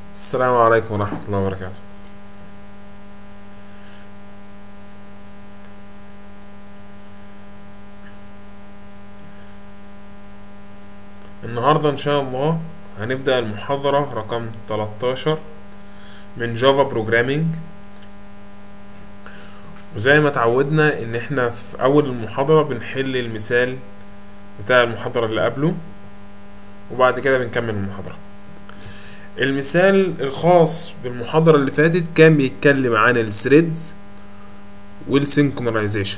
السلام عليكم ورحمة الله وبركاته النهاردة إن شاء الله هنبدأ المحاضرة رقم 13 من جافا بروجرامينج وزي ما اتعودنا إن احنا في أول المحاضرة بنحل المثال بتاع المحاضرة اللي قبله وبعد كده بنكمل المحاضرة المثال الخاص بالمحاضرة اللي فاتت كان بيتكلم عن الثريدز والسينكرونايزيشن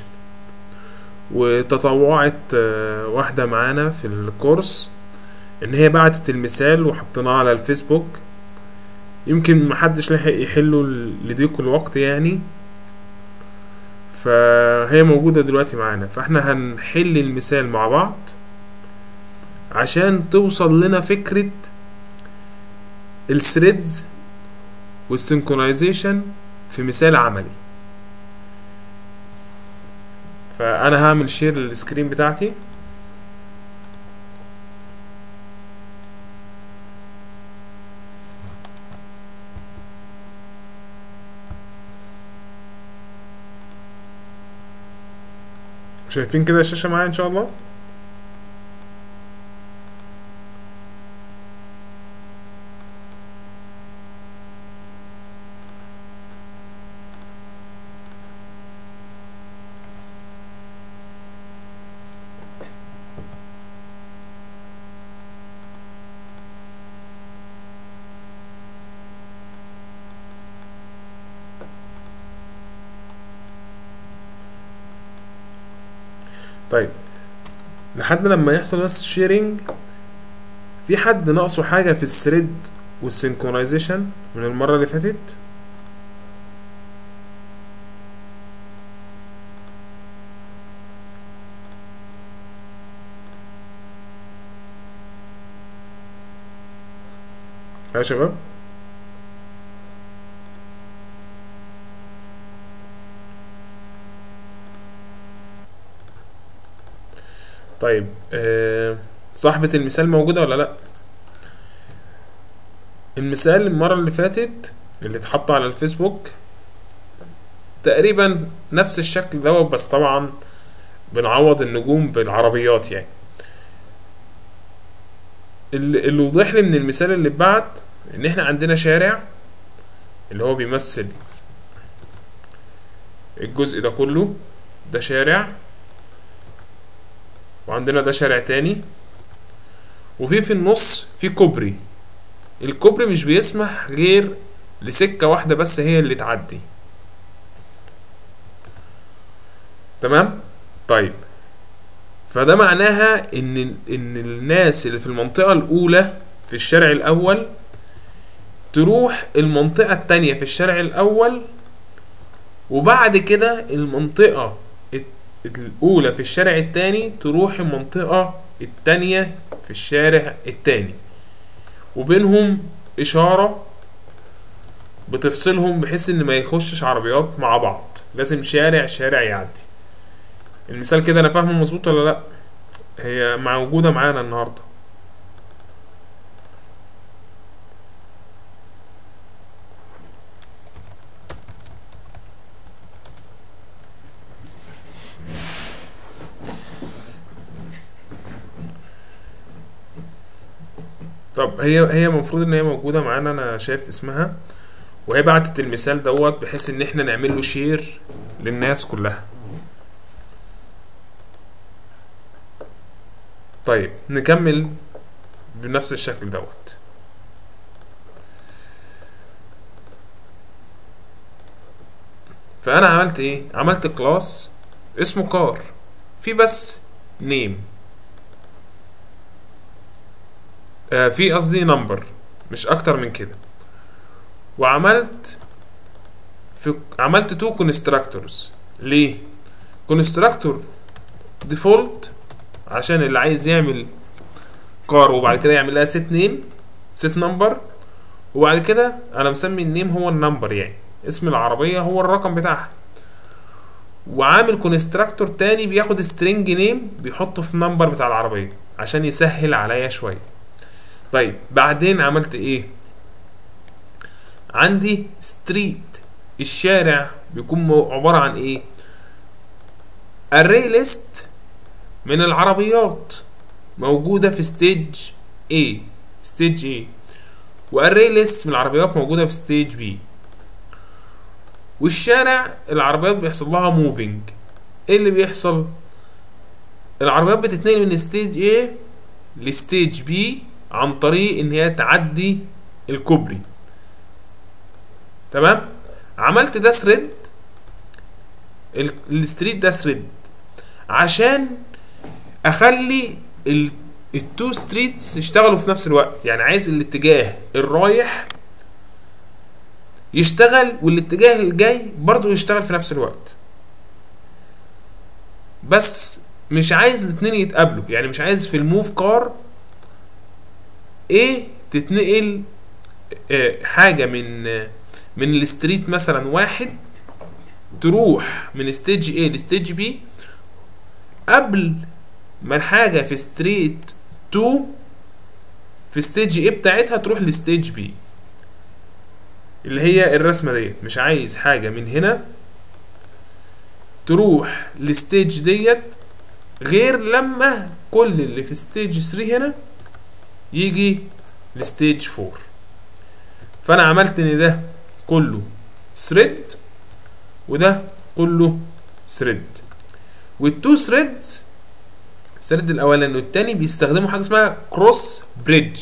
وتطوعت آه، واحدة معانا في الكورس ان هي بعتت المثال وحطيناه على الفيسبوك يمكن محدش لحق يحله لضيق الوقت يعني فهي موجودة دلوقتي معانا فاحنا هنحل المثال مع بعض عشان توصل لنا فكرة الثريدز والسينكرونايزيشن في مثال عملي فانا هعمل شير للسكرين بتاعتي شايفين كده الشاشة معايا ان شاء الله طيب لحد لما يحصل بس شيرنج في حد ناقصه حاجة في الثريد والسينكرونايزيشن من المرة اللي فاتت يا شباب طيب آه صاحبة المثال موجودة ولا لأ؟ المثال المرة اللي فاتت اللي اتحط على الفيسبوك تقريبا نفس الشكل دوت بس طبعا بنعوض النجوم بالعربيات يعني اللي اللي وضح لي من المثال اللي اتبعت ان احنا عندنا شارع اللي هو بيمثل الجزء ده كله ده شارع وعندنا ده شارع تاني وفي في النص في كوبري الكوبري مش بيسمح غير لسكة واحدة بس هي اللي تعدي تمام طيب فده معناها ان ان الناس اللي في المنطقة الاولى في الشارع الاول تروح المنطقة التانية في الشارع الاول وبعد كده المنطقة الأولى في الشارع التاني تروح المنطقة التانية في الشارع التاني وبينهم إشارة بتفصلهم بحيث إن ما يخشش عربيات مع بعض لازم شارع شارع يعدي المثال كده أنا فاهمه مظبوط ولا لأ هي موجودة معانا النهاردة طب هي هي المفروض ان هي موجوده معانا انا شايف اسمها وهي بعتت المثال دوت بحيث ان احنا نعمل له شير للناس كلها طيب نكمل بنفس الشكل دوت فانا عملت ايه عملت كلاس اسمه كار في بس نيم آه في قصدي نمبر مش اكتر من كده وعملت في عملت تو كونستراكتورز ليه كونستراكتور ديفولت عشان اللي عايز يعمل كار وبعد كده يعمل لها ست نيم ست نمبر وبعد كده انا مسمي النيم هو النمبر يعني اسم العربيه هو الرقم بتاعها وعامل كونستراكتور تاني بياخد سترينج نيم بيحطه في النمبر بتاع العربيه عشان يسهل عليا شويه طيب بعدين عملت ايه عندي ستريت الشارع بيكون مو- عبارة عن ايه array list من العربيات موجودة في ستيج A ستيج A واري list من العربيات موجودة في ستيج B والشارع العربيات بيحصل لها موفينج ايه اللي بيحصل العربيات بتتنقل من ستيج A لستيج B عن طريق ان هي تعدي الكوبري تمام عملت ده ثريد الستريت ده ثريد عشان اخلي ال التو ستريتس يشتغلوا في نفس الوقت يعني عايز الاتجاه الرايح يشتغل والاتجاه الجاي برضو يشتغل في نفس الوقت بس مش عايز الاتنين يتقابلوا يعني مش عايز في الموف كار ايه تتنقل آه، حاجة من آه، من الستريت مثلا واحد تروح من ستيج A لستيج B قبل ما الحاجة في ستريت 2 في ستيج A بتاعتها تروح لستيج B اللي هي الرسمة ديت مش عايز حاجة من هنا تروح لستيج ديت غير لما كل اللي في ستيج 3 هنا يجي لستيج 4 فانا عملت ان ده كله ثريد وده كله ثريد والتو ثريدز الثريد الاولاني والتاني بيستخدموا حاجه اسمها كروس بريدج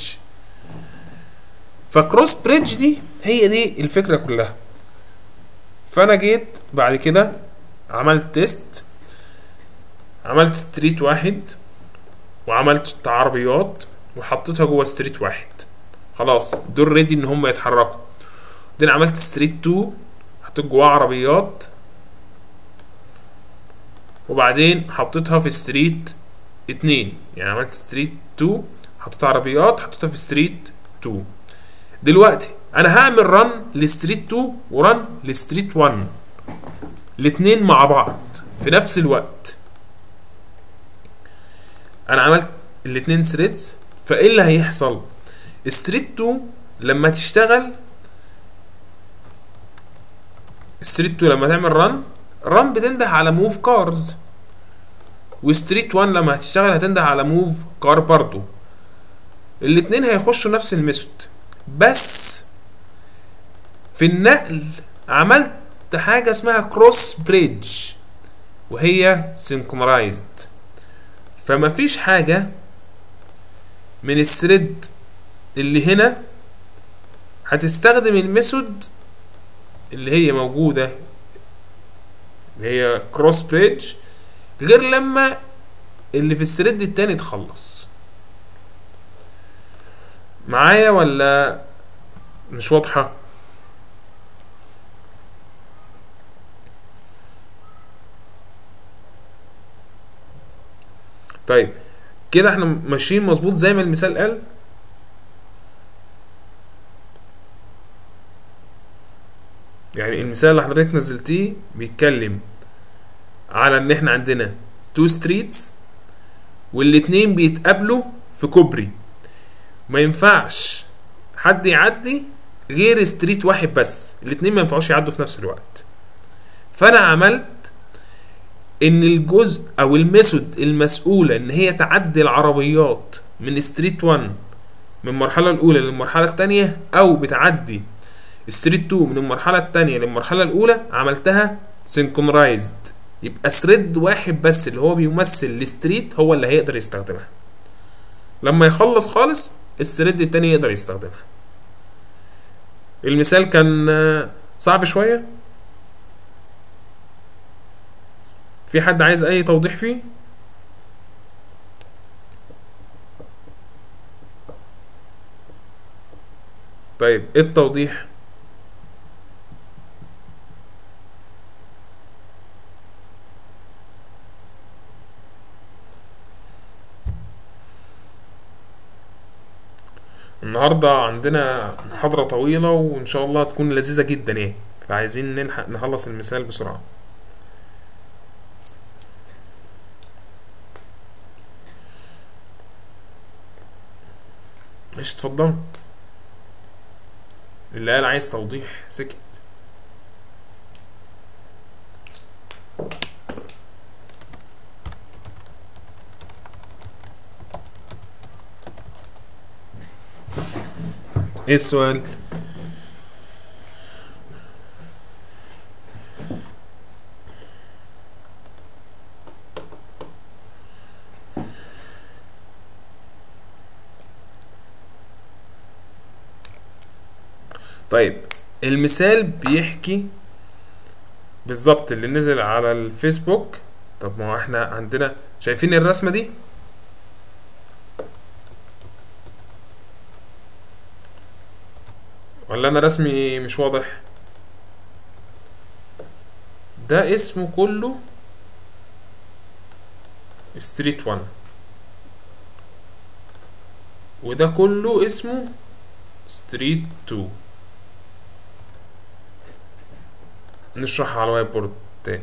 فكروس بريدج دي هي دي الفكره كلها فانا جيت بعد كده عملت تيست عملت ستريت واحد وعملت عربيات وحطيتها جوه ستريت واحد خلاص دول ريدي ان هم يتحركوا بعدين عملت ستريت 2 حطيت جواها عربيات وبعدين حطيتها في ستريت 2 يعني عملت ستريت 2 حطيت عربيات حطيتها في ستريت 2 دلوقتي انا هعمل رن لستريت 2 ورن لستريت 1 الاتنين مع بعض في نفس الوقت انا عملت الاتنين ثريدز فايه اللي هيحصل ستريت 2 لما تشتغل ستريت 2 لما تعمل رن رن بتنده على موف كارز وستريت 1 لما هتشتغل هتنده على موف كار برضو الاتنين هيخشوا نفس الميثود بس في النقل عملت حاجة اسمها كروس بريدج وهي سينكرونايزد فما فيش حاجة من الثريد اللي هنا هتستخدم الميثود اللي هي موجودة اللي هي كروس بريدج غير لما اللي في الثريد التاني تخلص معايا ولا مش واضحة طيب كده احنا ماشيين مظبوط زي ما المثال قال يعني المثال اللي حضرتك نزلتيه بيتكلم على ان احنا عندنا تو ستريتس والاتنين بيتقابلوا في كوبري ما ينفعش حد يعدي غير ستريت واحد بس الاتنين ما ينفعوش يعدوا في نفس الوقت فانا عملت ان الجزء او الميثود المسؤوله ان هي تعدي العربيات من ستريت 1 من المرحله الاولى للمرحله الثانيه او بتعدي ستريت 2 من المرحله الثانيه للمرحله الاولى عملتها سينكرونايزد يبقى ثريد واحد بس اللي هو بيمثل الستريت هو اللي هيقدر يستخدمها لما يخلص خالص الثريد التاني يقدر يستخدمها المثال كان آه، صعب شويه في حد عايز اي توضيح فيه طيب ايه التوضيح النهاردة عندنا محاضرة طويلة وإن شاء الله تكون لذيذة جدا يعني فعايزين نلحق نخلص المثال بسرعة ماشي اتفضل اللي قال عايز توضيح سكت ايه السؤال طيب المثال بيحكي بالظبط اللي نزل على الفيسبوك طب ما هو احنا عندنا شايفين الرسمة دي ولا انا رسمي مش واضح ده اسمه كله ستريت 1 وده كله اسمه ستريت 2 نشرحها على الوايت بورد تاني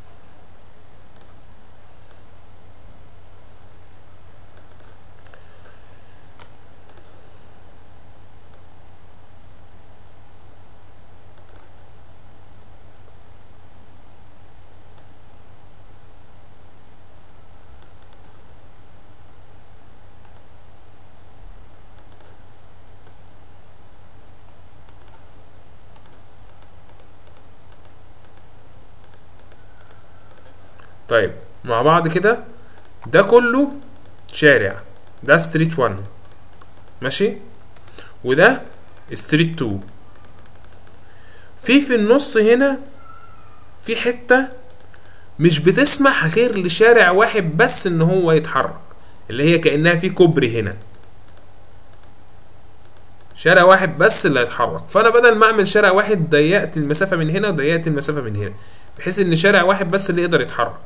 طيب مع بعض كده ده كله شارع ده ستريت 1 ماشي وده ستريت 2 في في النص هنا في حتة مش بتسمح غير لشارع واحد بس ان هو يتحرك اللي هي كأنها في كوبري هنا شارع واحد بس اللي هيتحرك فانا بدل ما اعمل شارع واحد ضيقت المسافة من هنا وضيقت المسافة من هنا بحيث ان شارع واحد بس اللي يقدر يتحرك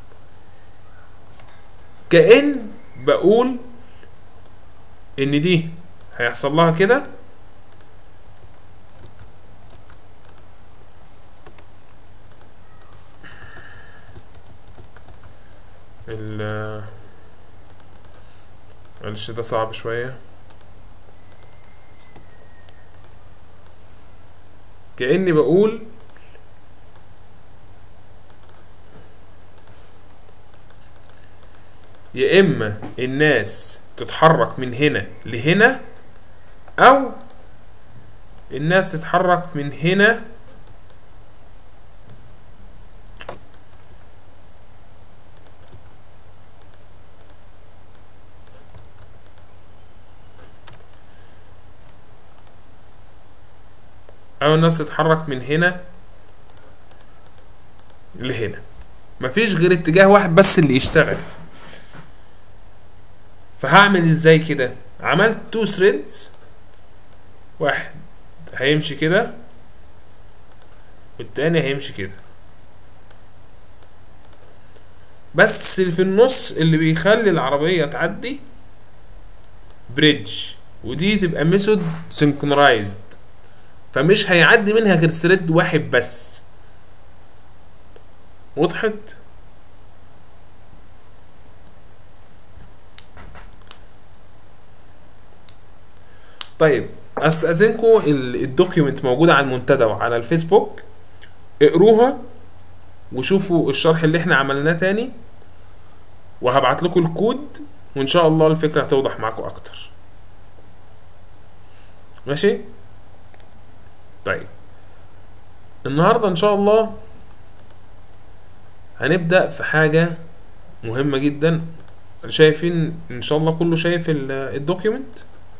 كأن بقول ان دي هيحصل لها كده ال معلش ده صعب شوية كأني بقول يا اما الناس تتحرك من هنا لهنا او الناس تتحرك من هنا او الناس تتحرك من هنا لهنا مفيش غير اتجاه واحد بس اللي يشتغل فهعمل ازاي كده عملت تو ثريدز واحد هيمشي كده والتاني هيمشي كده بس اللي في النص اللي بيخلي العربية تعدي بريدج ودي تبقى ميثود سينكرونايزد فمش هيعدي منها غير ثريد واحد بس وضحت طيب استاذنكم الدوكيومنت موجوده على المنتدى وعلى الفيسبوك اقروها وشوفوا الشرح اللي احنا عملناه تاني وهبعت لكم الكود وان شاء الله الفكره هتوضح معاكم اكتر ماشي طيب النهارده ان شاء الله هنبدا في حاجه مهمه جدا شايفين ان شاء الله كله شايف الدوكيومنت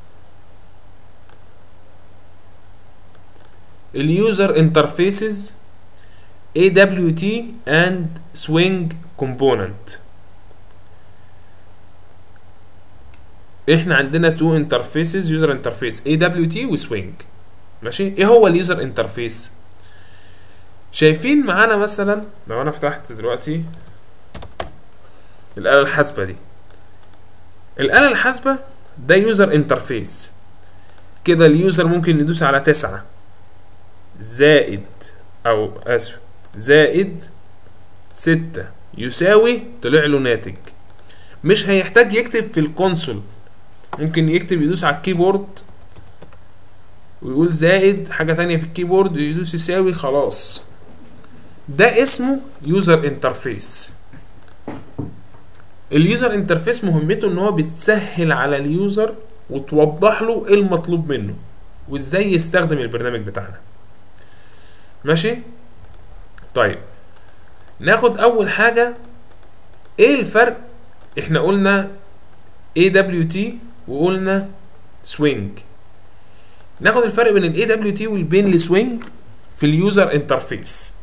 اليوزر انترفيسز AWT and swing component احنا عندنا تو انترفيسز يوزر انترفيس AWT وسوينج ماشي ايه هو اليوزر انترفيس شايفين معانا مثلا لو انا فتحت دلوقتي الآلة الحاسبة دي الآلة الحاسبة ده يوزر انترفيس كده اليوزر ممكن يدوس على تسعة زائد او اسف زائد ستة يساوي طلع له ناتج مش هيحتاج يكتب في الكونسول ممكن يكتب يدوس على الكيبورد ويقول زائد حاجة تانية في الكيبورد ويدوس يساوي خلاص ده اسمه يوزر انترفيس اليوزر انترفيس مهمته ان هو بتسهل على اليوزر وتوضح له ايه المطلوب منه وازاي يستخدم البرنامج بتاعنا ماشي طيب ناخد اول حاجة ايه الفرق احنا قلنا AWT وقلنا swing ناخد الفرق بين ال AWT والبين السوينج في اليوزر انترفيس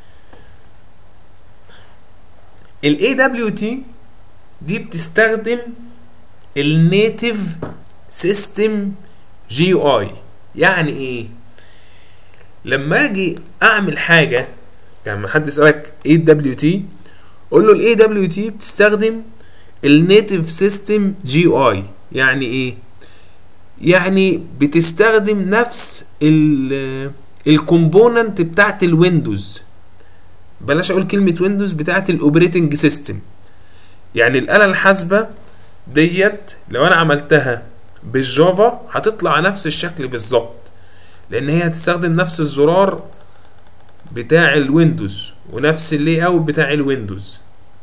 ال AWT دي بتستخدم النيتيف سيستم جي اي يعني ايه لما اجي اعمل حاجه يعني حد يسالك ايه الدبليو تي قول له الاي دبليو تي بتستخدم النيتيف سيستم جي اي يعني ايه يعني بتستخدم نفس الكومبوننت بتاعت الويندوز بلاش اقول كلمه ويندوز بتاعت الاوبريتنج سيستم يعني الاله الحاسبه ديت لو انا عملتها بالجافا هتطلع نفس الشكل بالظبط لان هي هتستخدم نفس الزرار بتاع الويندوز ونفس اللي اوت بتاع الويندوز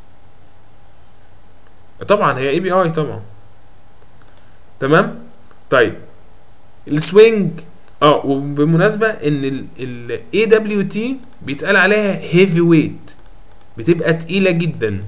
طبعا هي اي بي اي طبعا تمام طيب السوينج اه وبالمناسبه ان الاي دبليو تي بيتقال عليها هيفي ويت بتبقى تقيله جدا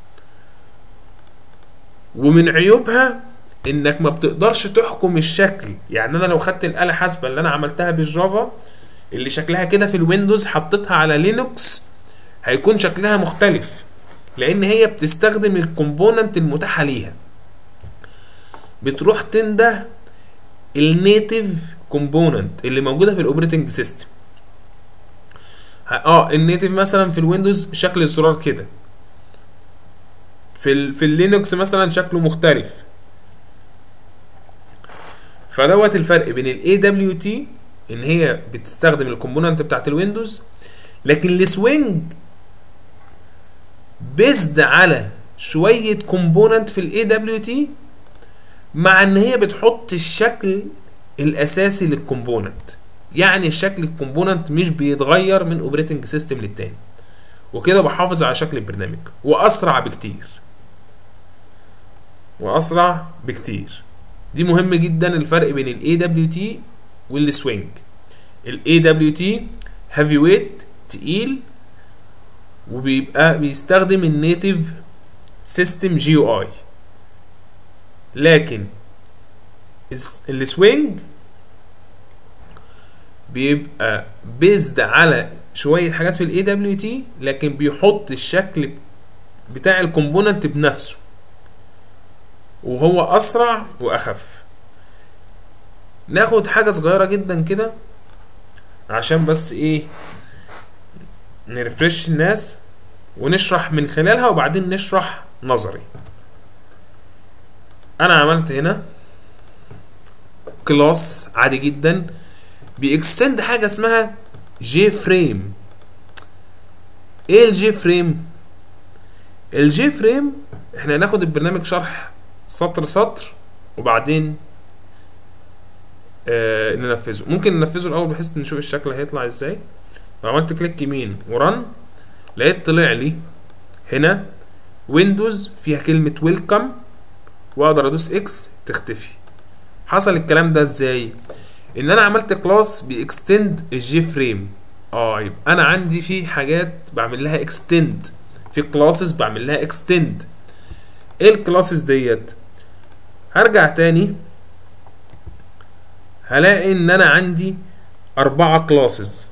ومن عيوبها انك ما بتقدرش تحكم الشكل يعني انا لو خدت الاله حاسبه اللي انا عملتها بالجافا اللي شكلها كده في الويندوز حطيتها على لينوكس هيكون شكلها مختلف لان هي بتستخدم الكومبوننت المتاحه ليها بتروح تنده النيتيف كومبوننت اللي موجوده في الاوبريتنج سيستم اه النيتيف مثلا في الويندوز شكل الزرار كده في ال في اللينكس مثلا شكله مختلف فدوت الفرق بين الاي دبليو تي ان هي بتستخدم الكومبوننت بتاعت الويندوز لكن السوينج بيزد على شويه كومبوننت في الاي دبليو تي مع ان هي بتحط الشكل الاساسي للكومبوننت يعني الشكل الكومبوننت مش بيتغير من اوبريتنج سيستم للتاني وكده بحافظ على شكل البرنامج واسرع بكتير واسرع بكتير دي مهم جدا الفرق بين الاي دبليو تي والسوينج الاي دبليو تي هيفي ويت تقيل وبيبقى بيستخدم النيتيف سيستم جي او اي لكن السوينج بيبقى بيزد على شويه حاجات في الاي دبليو تي لكن بيحط الشكل بتاع الكومبوننت بنفسه وهو اسرع واخف ناخد حاجه صغيره جدا كده عشان بس ايه نرفرش الناس ونشرح من خلالها وبعدين نشرح نظري انا عملت هنا كلاس عادي جدا بيكستند حاجه اسمها جي فريم ايه الجي فريم الجي فريم احنا هناخد البرنامج شرح سطر سطر وبعدين آه ننفذه ممكن ننفذه الاول بحيث نشوف الشكل هيطلع ازاي لو عملت كليك يمين ورن لقيت طلع لي هنا ويندوز فيها كلمة ويلكم واقدر ادوس اكس تختفي حصل الكلام ده ازاي ان انا عملت كلاس بيكستند الجي فريم اه يبقى انا عندي في حاجات بعمل لها اكستند في كلاسز بعمل لها اكستند ايه الكلاسز ديت هرجع تاني هلاقي ان انا عندي اربعة كلاسز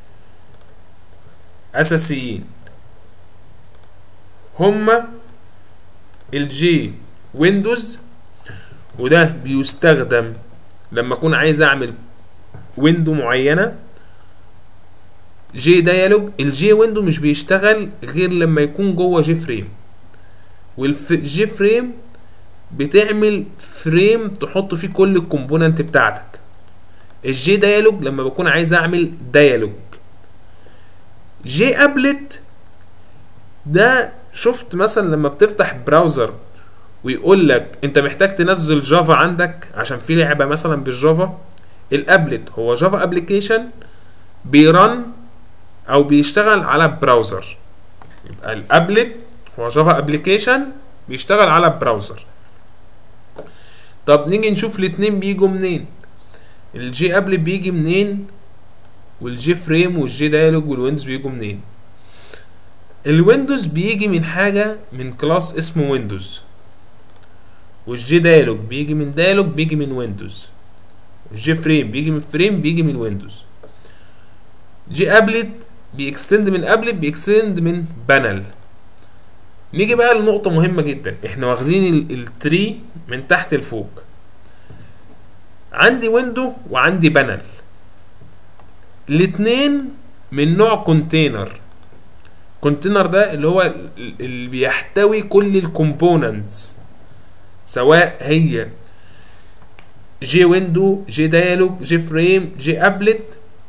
اساسيين هما الجي ويندوز وده بيستخدم لما اكون عايز اعمل ويندو معينه جي ديالوج الجي ويندو مش بيشتغل غير لما يكون جوه جي فريم والجي فريم بتعمل فريم تحط فيه كل الكومبوننت بتاعتك الجي ديالوج لما بكون عايز اعمل ديالوج جي ابلت ده شفت مثلا لما بتفتح براوزر ويقول لك انت محتاج تنزل جافا عندك عشان في لعبه مثلا بالجافا الابلت هو جافا ابلكيشن بيرن او بيشتغل على براوزر يبقى الابلت هو جافا ابلكيشن بيشتغل على براوزر طب نيجي نشوف الاتنين بيجوا منين الجي ابلت بيجي منين والجي فريم والجي دايلوج والويندوز بيجوا منين الويندوز بيجي من حاجة من كلاس اسمه ويندوز والجي دايلوج بيجي من دايلوج بيجي من ويندوز والجي فريم بيجي من فريم بيجي من ويندوز جي ابلت بيكستند من ابلت بيكستند من بانل نيجي بقى لنقطة مهمة جدا احنا واخدين التري من تحت لفوق عندي ويندو وعندي بانل الاتنين من نوع كونتينر كونتينر ده اللي هو اللي بيحتوي كل الكومبوننتس سواء هي جي ويندو جي دايلوج جي فريم جي ابلت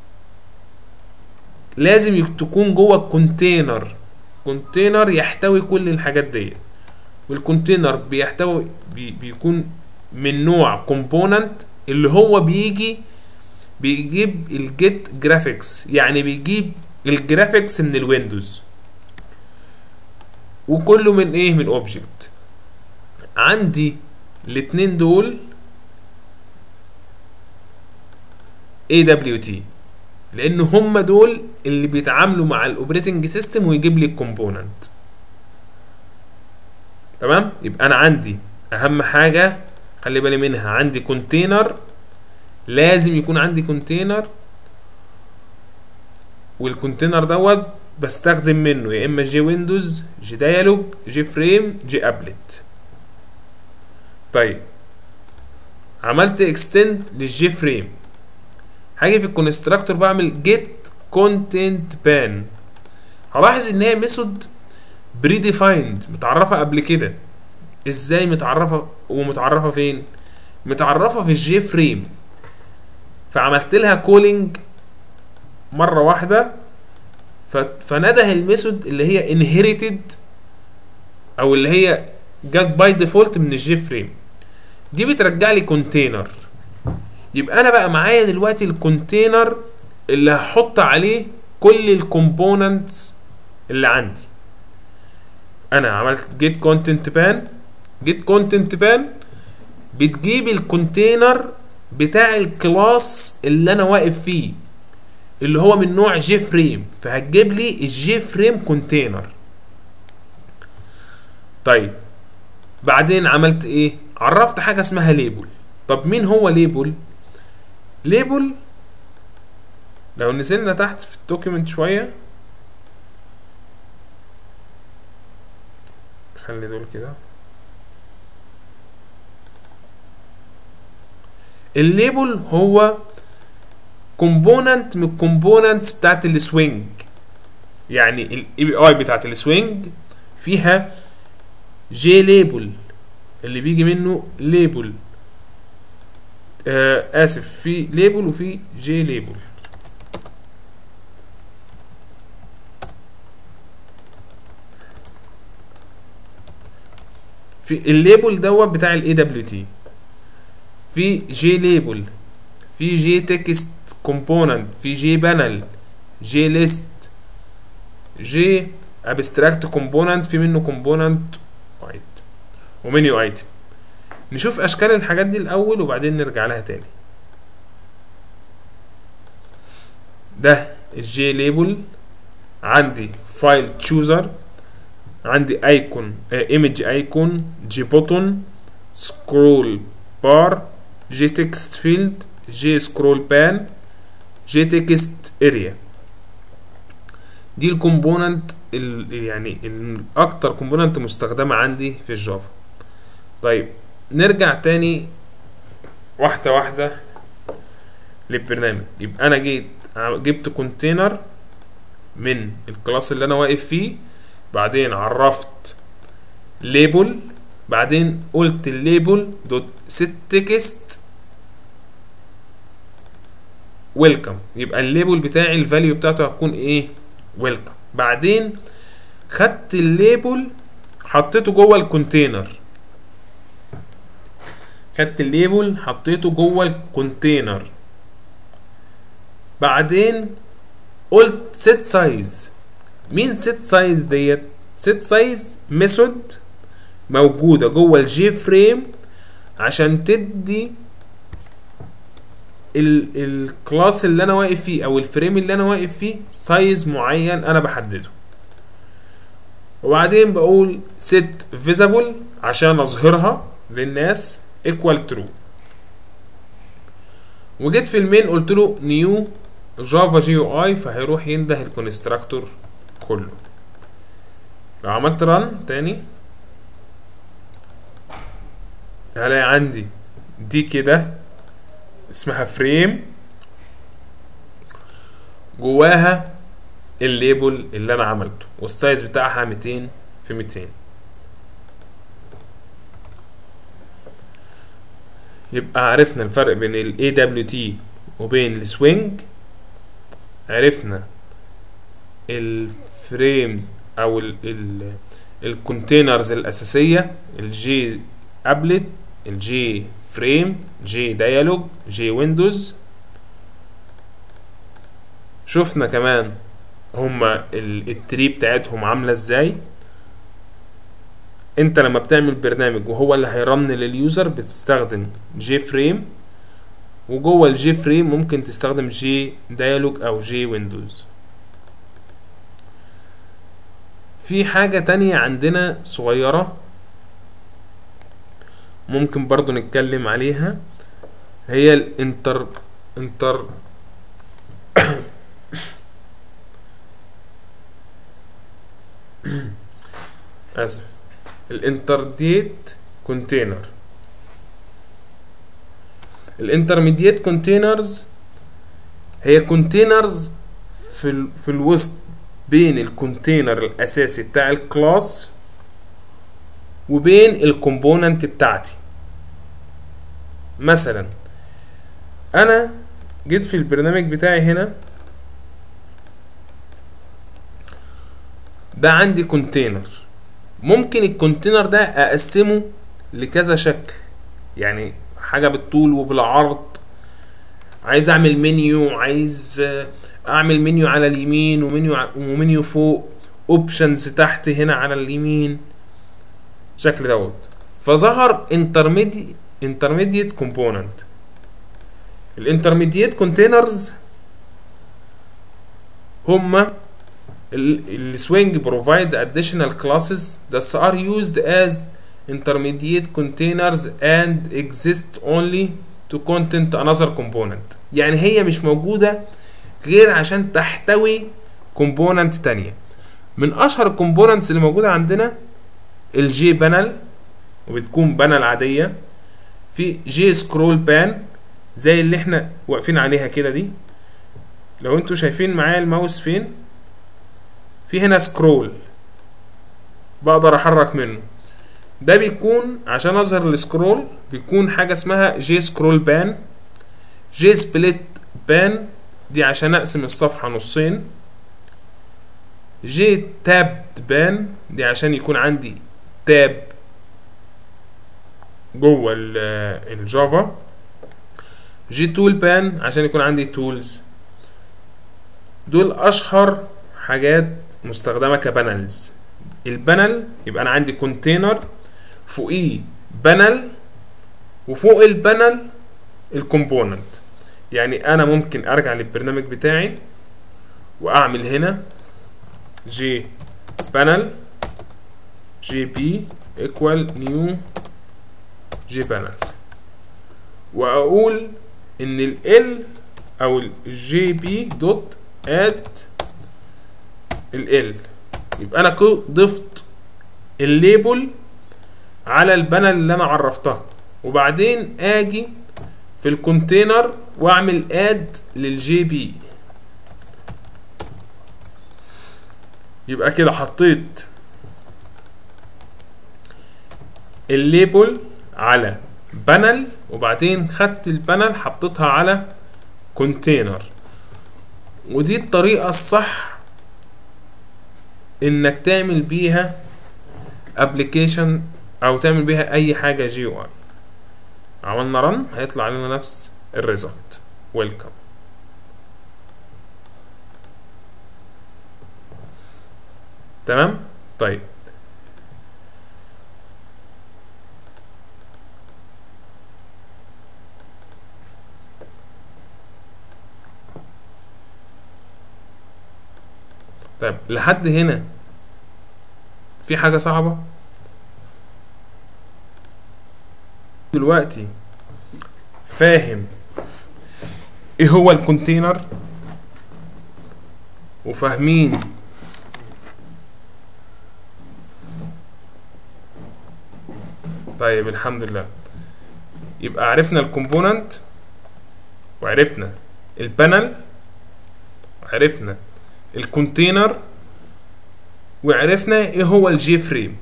لازم تكون جوه الكونتينر كونتينر يحتوي كل الحاجات دي والكونتينر بيحتوي بي بيكون من نوع كومبوننت اللي هو بيجي بيجيب الجيت جرافيكس يعني بيجيب الجرافيكس من الويندوز وكله من ايه من اوبجكت عندي الاتنين دول AWT لان هم دول اللي بيتعاملوا مع الاوبريتنج سيستم ويجيب لي الكومبوننت تمام يبقى انا عندي اهم حاجه خلي بالي منها عندي كونتينر لازم يكون عندي كونتينر والكونتينر دوت بستخدم منه يا اما جي ويندوز جي دايلوج جي فريم جي ابلت طيب عملت اكستند للجي فريم هاجي في الكونستراكتور بعمل جيت كونتنت بان هلاحظ ان هي ميثود بري ديفايند متعرفه قبل كده ازاي متعرفه ومتعرفه فين متعرفه في الجي فريم فعملت لها كولينج مره واحده فنده الميثود اللي هي انهيرتد او اللي هي جت باي ديفولت من الجي فريم دي بترجع لي كونتينر يبقى انا بقى معايا دلوقتي الكونتينر اللي هحط عليه كل الكومبوننتس اللي عندي انا عملت جيت كونتنت بان جيت كونتنت بان بتجيب الكونتينر بتاع الكلاس اللي انا واقف فيه اللي هو من نوع جي فريم فهتجيب لي الجي فريم كونتينر طيب بعدين عملت ايه عرفت حاجه اسمها ليبل طب مين هو ليبل ليبل لو نزلنا تحت في الدوكيمنت شويه خلي دول كده الليبل هو كومبوننت من الكومبوننتس بتاعت السوينج يعني الاي بي اي بتاعت السوينج فيها جي ليبل اللي بيجي منه ليبل آه اسف في ليبل وفي جي ليبل في الليبل دوت بتاع الاي دبليو تي في جي ليبل في جي تكست كومبوننت في جي بانل جي ليست جي ابستراكت كومبوننت في منه كومبوننت وايت ومنيو ايتم نشوف اشكال الحاجات دي الاول وبعدين نرجع لها تاني ده الجي ليبل عندي فايل تشوزر عندي ايكون ايمج ايكون جي بوتون سكرول بار جي تكست فيلد جي سكرول بان جي تكست اريا دي الكومبوننت يعني الاكتر كومبوننت مستخدمه عندي في الجافا طيب نرجع تاني واحده واحده للبرنامج يبقى انا جيت جبت كونتينر من الكلاس اللي انا واقف فيه بعدين عرفت ليبل بعدين قلت الليبل دوت set text ويلكم يبقى الليبل بتاعي الفاليو بتاعته هتكون ايه ويلكم بعدين خدت الليبل حطيته جوه الكونتينر خدت الليبل حطيته جوه الكونتينر بعدين قلت set size مين set size ديت set size ميثود موجوده جوه الجي فريم عشان تدي الكلاس اللي انا واقف فيه او الفريم اللي انا واقف فيه سايز معين انا بحدده وبعدين بقول set visible عشان اظهرها للناس equal true وجيت في المين قلت له نيو جافا جي يو اي فهيروح ينده الكونستراكتور كله لو عملت ران تاني هلاقي عندي دي كده اسمها فريم جواها الليبل اللي انا عملته والسايز بتاعها 200 في 200 يبقى عرفنا الفرق بين ال AWT وبين السوينج عرفنا الفريمز او ال ال الكونتينرز الاساسيه الجي ابلت الجي فريم جي ديالوج جي ويندوز شفنا كمان هما التري بتاعتهم عامله ازاي انت لما بتعمل برنامج وهو اللي هيرن لليوزر بتستخدم جي فريم وجوه الجي فريم ممكن تستخدم جي ديالوج او جي ويندوز في حاجة تانية عندنا صغيرة ممكن برضو نتكلم عليها هي الانتر انتر اسف الانترديت كونتينر الانترميديت كونتينرز هي كونتينرز في ال في الوسط بين الكونتينر الاساسي بتاع الكلاس وبين الكومبوننت بتاعتي مثلا انا جيت في البرنامج بتاعي هنا ده عندي كونتينر ممكن الكونتينر ده اقسمه لكذا شكل يعني حاجه بالطول وبالعرض عايز اعمل منيو عايز اعمل منيو على اليمين ومنيو ومنيو فوق اوبشنز تحت هنا على اليمين شكل دوت فظهر انترميدي انترميديت كومبوننت الانترميديت كونتينرز هما السوينج provides additional classes that are used as intermediate containers and exist only to content another component يعني هي مش موجودة غير عشان تحتوي كومبوننت تانية من اشهر الكومبوننتس اللي موجودة عندنا الجي بانل وبتكون بانل عادية في جي سكرول بان زي اللي احنا واقفين عليها كده دي لو انتوا شايفين معايا الماوس فين في هنا سكرول بقدر احرك منه ده بيكون عشان اظهر السكرول بيكون حاجه اسمها جي سكرول بان جي سبليت بان دي عشان اقسم الصفحه نصين جي تاب بان دي عشان يكون عندي تاب جوه الجافا جي تول بان عشان يكون عندي تولز دول اشهر حاجات مستخدمه كبانلز البانل يبقى انا عندي كونتينر فوقيه بانل وفوق البانل الكومبوننت يعني انا ممكن ارجع للبرنامج بتاعي واعمل هنا جي بانل جي بي ايكوال نيو جي بانل واقول ان ال او الجي بي دوت اد ال يبقى انا ضفت الليبل على البانل اللي انا عرفتها وبعدين اجي في الكونتينر واعمل اد للجي بي يبقى كده حطيت الليبل على بانل وبعدين خدت البانل حطيتها على كونتينر ودي الطريقة الصح انك تعمل بيها ابلكيشن او تعمل بيها اي حاجة جي او اي عملنا رن هيطلع لنا نفس الريزلت ويلكم تمام طيب طيب لحد هنا في حاجة صعبة دلوقتي فاهم ايه هو الكونتينر وفاهمين طيب الحمد لله يبقى عرفنا الكومبوننت وعرفنا البانل وعرفنا الكونتينر وعرفنا ايه هو الجي فريم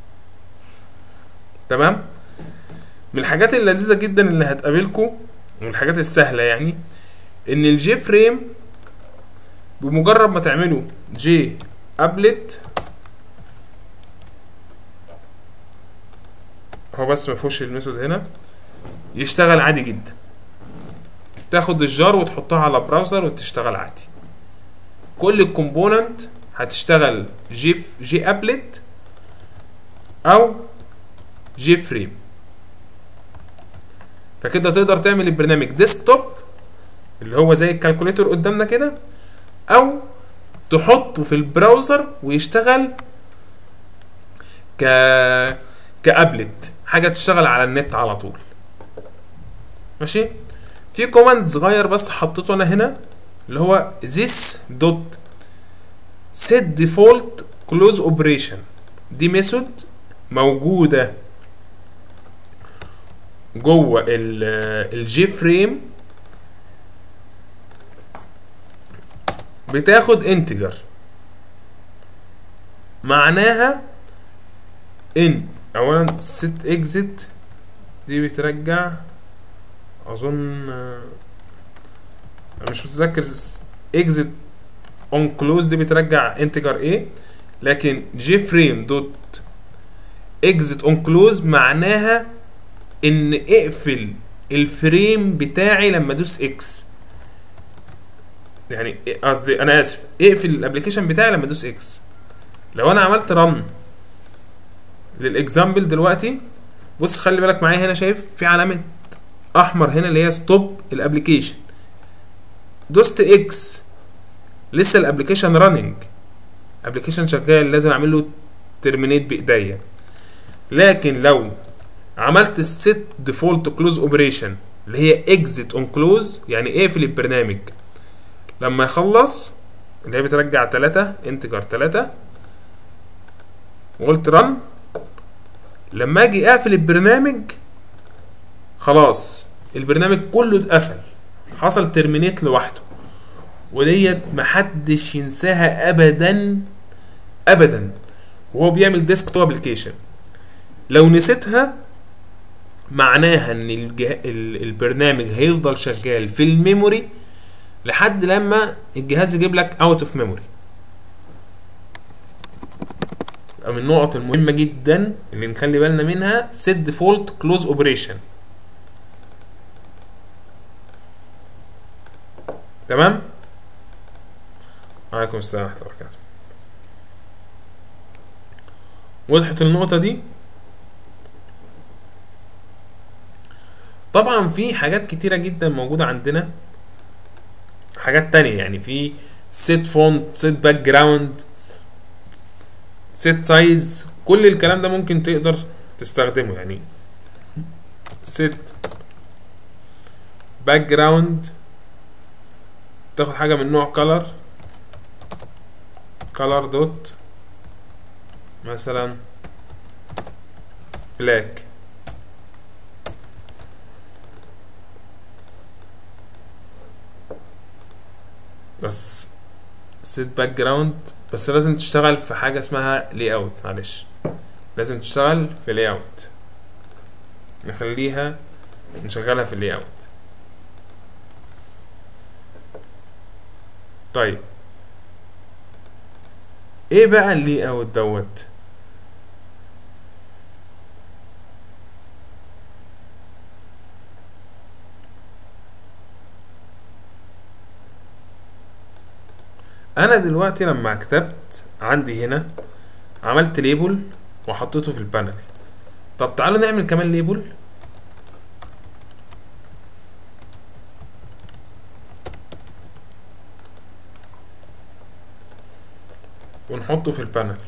تمام من الحاجات اللذيذه جدا اللي هتقابلكم ومن الحاجات السهله يعني ان الجي فريم بمجرد ما تعملوا جي ابلت هو بس ما فيهوش الميثود هنا يشتغل عادي جدا تاخد الجار وتحطها على براوزر وتشتغل عادي كل الكومبوننت هتشتغل جي جي ابلت او جي فريم فكده تقدر تعمل البرنامج ديسكتوب اللي هو زي الكالكوليتور قدامنا كده او تحطه في البراوزر ويشتغل ك كابلت حاجه تشتغل على النت على طول ماشي في كوماند صغير بس حطيته انا هنا اللي هو this dot set default close operation دي ميثود موجوده جوه الجي فريم بتاخد انتجر معناها ان اولا set exit دي بترجع اظن انا مش متذكر exit on close دي بترجع انتجر ايه لكن جي فريم دوت exit on close معناها ان اقفل الفريم بتاعي لما ادوس اكس يعني قصدي انا اسف اقفل الابلكيشن بتاعي لما ادوس اكس لو انا عملت رن للاكزامبل دلوقتي بص خلي بالك معايا هنا شايف في علامه احمر هنا اللي هي ستوب الابلكيشن دوست اكس لسه الابلكيشن راننج ابلكيشن شغال لازم اعمل له ترمينيت بايديا لكن لو عملت الست ديفولت كلوز اوبريشن اللي هي اكزيت اون كلوز يعني اقفل البرنامج لما يخلص اللي هي بترجع 3 انتجر 3 وقلت رن لما اجي اقفل البرنامج خلاص البرنامج كله اتقفل حصل ترمينيت لوحده وديت محدش ينساها ابدا ابدا وهو بيعمل ديسك توب ابلكيشن لو نسيتها معناها ان الجه... البرنامج هيفضل شغال في الميموري لحد لما الجهاز يجيب لك اوت اوف ميموري من النقط المهمه جدا اللي نخلي بالنا منها set default close operation تمام عليكم السلام ورحمه الله وبركاته وضحت النقطه دي طبعا في حاجات كتيرة جدا موجودة عندنا حاجات تانية يعني في سيت فونت سيت باك جراوند سيت سايز كل الكلام ده ممكن تقدر تستخدمه يعني سيت باك جراوند تاخد حاجة من نوع color color دوت مثلا black بس سيت باك جراوند بس لازم تشتغل في حاجه اسمها لي اوت معلش لازم تشتغل في لي اوت نخليها نشغلها في اللي اوت طيب ايه بقى اللي اوت دوت انا دلوقتي لما كتبت عندي هنا عملت ليبل وحطيته في البانل طب تعالوا نعمل كمان ليبل ونحطه في البانل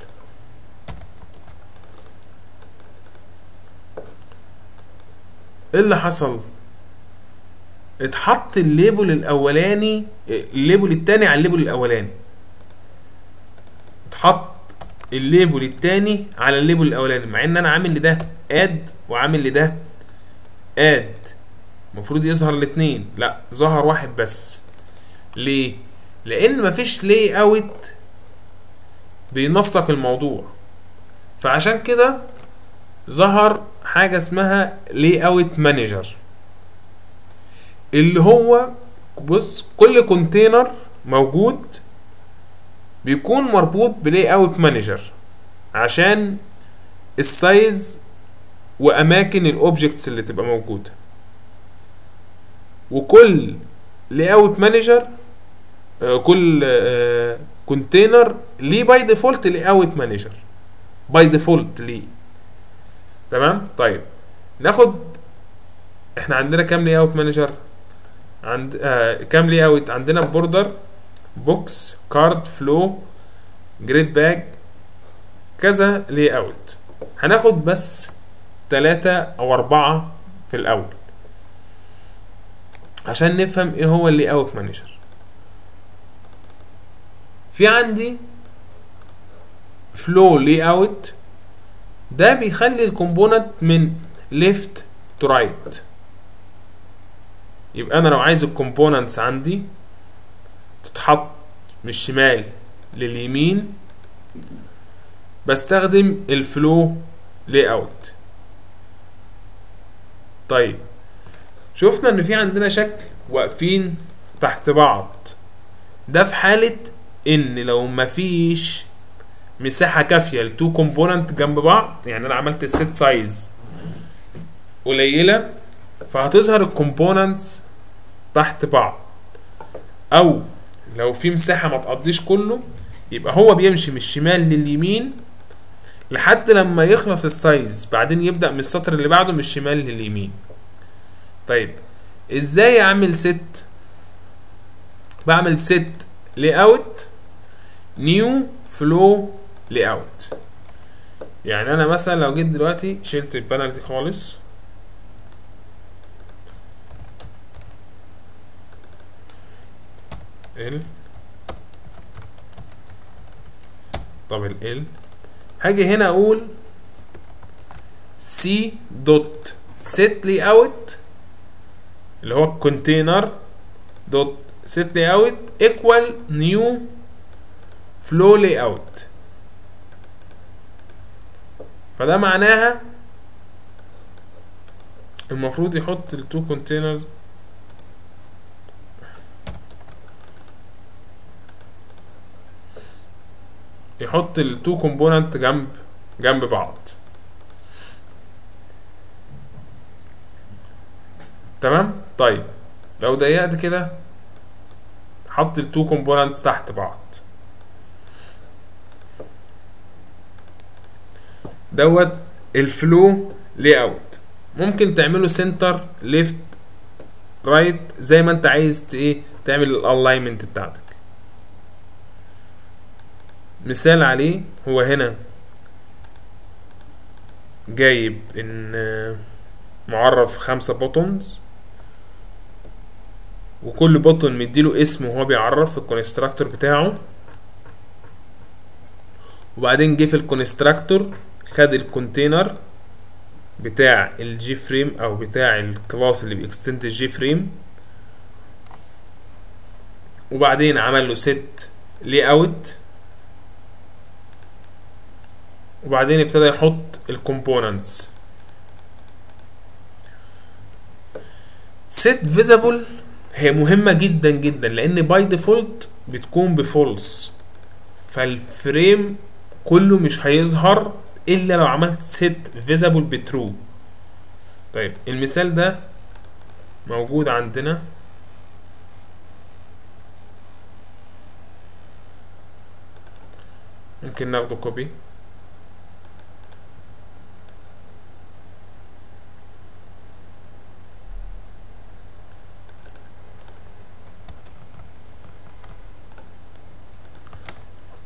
ايه اللي حصل اتحط الليبل الاولاني الليبل التاني على الليبل الاولاني اتحط الليبل التاني على الليبل الاولاني مع ان انا عامل لده اد وعامل لده اد المفروض يظهر الاتنين لا ظهر واحد بس ليه لان مفيش لاي اوت بينسق الموضوع فعشان كده ظهر حاجة اسمها لاي اوت مانجر اللي هو بص كل كونتينر موجود بيكون مربوط بلاي اوت مانجر عشان السايز واماكن الاوبجكتس اللي تبقى موجوده وكل لاي اوت مانجر كل كونتينر ليه باي ديفولت لاي اوت مانجر باي ديفولت ليه تمام طيب ناخد احنا عندنا كام لاي اوت مانجر عند آه كام لاي اوت عندنا بوردر بوكس كارد فلو جريد باج كذا لاي اوت هناخد بس تلاتة او اربعة في الاول عشان نفهم ايه هو اللاي اوت مانجر في عندي فلو لاي اوت ده بيخلي الكومبوننت من ليفت تو رايت يبقى انا لو عايز الكومبوننتس عندي تتحط من الشمال لليمين بستخدم الفلو لاي اوت طيب شفنا ان في عندنا شكل واقفين تحت بعض ده في حالة ان لو مفيش مساحة كافية لتو كومبوننت جنب بعض يعني انا عملت السيت سايز قليلة فهتظهر الكومبوننتس تحت بعض او لو في مساحة ما تقضيش كله يبقى هو بيمشي من الشمال لليمين لحد لما يخلص السايز بعدين يبدأ من السطر اللي بعده من الشمال لليمين طيب ازاي اعمل ست بعمل ست لاي اوت نيو فلو لاي اوت يعني انا مثلا لو جيت دلوقتي شلت البانل دي خالص ال طب ال ال هاجي هنا اقول سي دوت set layout اللي هو الكونتينر دوت set layout equal new flow layout فده معناها المفروض يحط التو كونتينرز يحط التو كومبوننت جنب جنب بعض تمام طيب لو ضيقت كده حط التو كومبوننتس تحت بعض دوت الفلو لاي اوت ممكن تعمله سنتر ليفت رايت زي ما انت عايز ايه تعمل الالاينمنت بتاعتك مثال عليه هو هنا جايب ان معرف خمسة بوتونز وكل بوتون مديله اسم وهو بيعرف في الكونستراكتور بتاعه وبعدين جه في الكونستراكتور خد الكونتينر بتاع الجي فريم او بتاع الكلاس اللي بيكستند الجي فريم وبعدين عمل له ست لي اوت وبعدين ابتدى يحط الكومبوننتس set visible هي مهمة جدا جدا لان باي ديفولت بتكون بفولس فالفريم كله مش هيظهر الا لو عملت set visible بترو طيب المثال ده موجود عندنا ممكن ناخده كوبي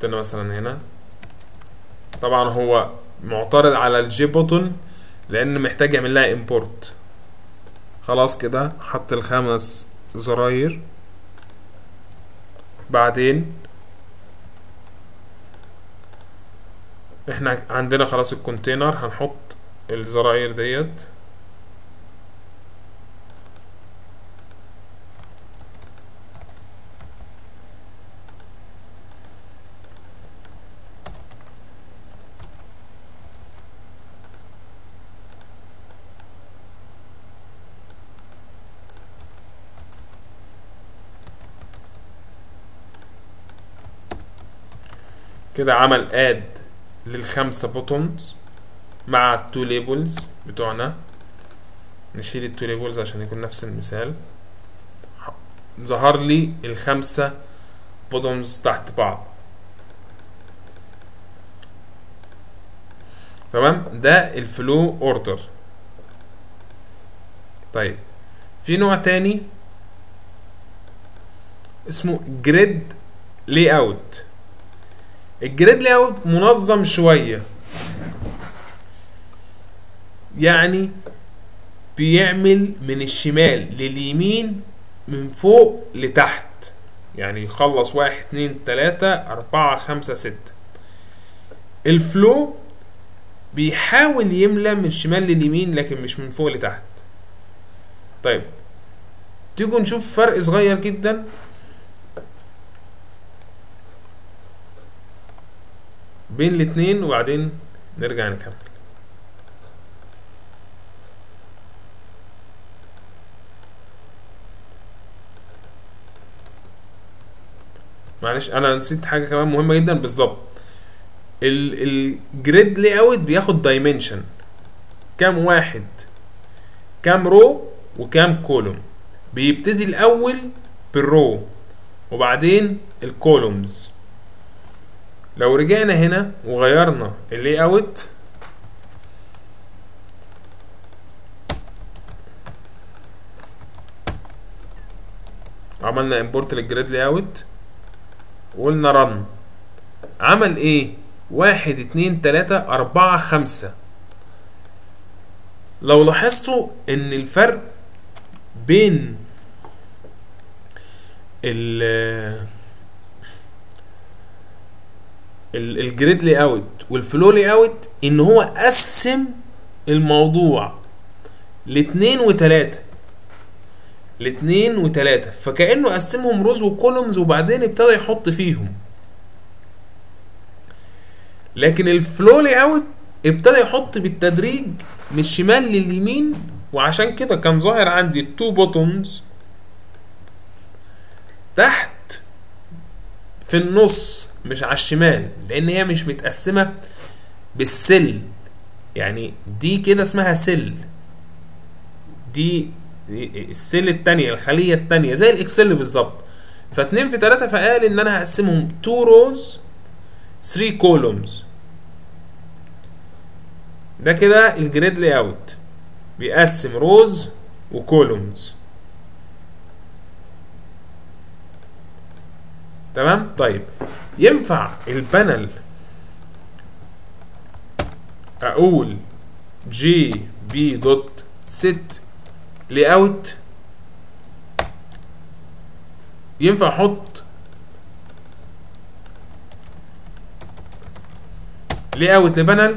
حطينا مثلا هنا طبعا هو معترض على الجي بوتون لان محتاج يعمل لها امبورت خلاص كده حط الخمس زراير بعدين احنا عندنا خلاص الكونتينر هنحط الزراير ديت كده عمل اد للخمسة بوتونز مع التو ليبلز بتوعنا نشيل التو ليبلز عشان يكون نفس المثال ظهر لي الخمسة بوتونز تحت بعض تمام ده الفلو اوردر طيب في نوع تاني اسمه جريد لي اوت الجريد لاي اوت منظم شويه يعني بيعمل من الشمال لليمين من فوق لتحت يعني يخلص واحد اتنين تلاتة أربعة خمسة ستة الفلو بيحاول يملى من الشمال لليمين لكن مش من فوق لتحت طيب تيجوا نشوف فرق صغير جدا بين الاتنين وبعدين نرجع نكمل معلش انا نسيت حاجه كمان مهمه جدا بالظبط الجريد لاي اوت بياخد دايمنشن كام واحد كام رو وكام كولوم بيبتدي الاول بالرو وبعدين الكولومز لو رجعنا هنا وغيرنا اللاي اوت عملنا امبورت للجريد لاي اوت وقلنا رن عمل ايه واحد اتنين تلاتة اربعة خمسة لو لاحظتوا ان الفرق بين ال الجريد لاي اوت والفلو لاي اوت ان هو قسم الموضوع لاتنين وتلاتة لاتنين وتلاتة فكأنه قسمهم روز وكولومز وبعدين ابتدى يحط فيهم لكن الفلو لاي اوت ابتدى يحط بالتدريج من الشمال لليمين وعشان كده كان ظاهر عندي التو بوتومز تحت في النص مش على الشمال لان هي مش متقسمه بالسل يعني دي كده اسمها سل دي السل التانية الخلية التانية زي الاكسل بالظبط فاتنين في تلاتة فقال ان انا هقسمهم 2 روز 3 كولومز ده كده الجريد لاي اوت بيقسم روز وكولومز تمام طيب ينفع البانل اقول جي بي دوت ست لاي اوت ينفع احط لاي اوت لبانل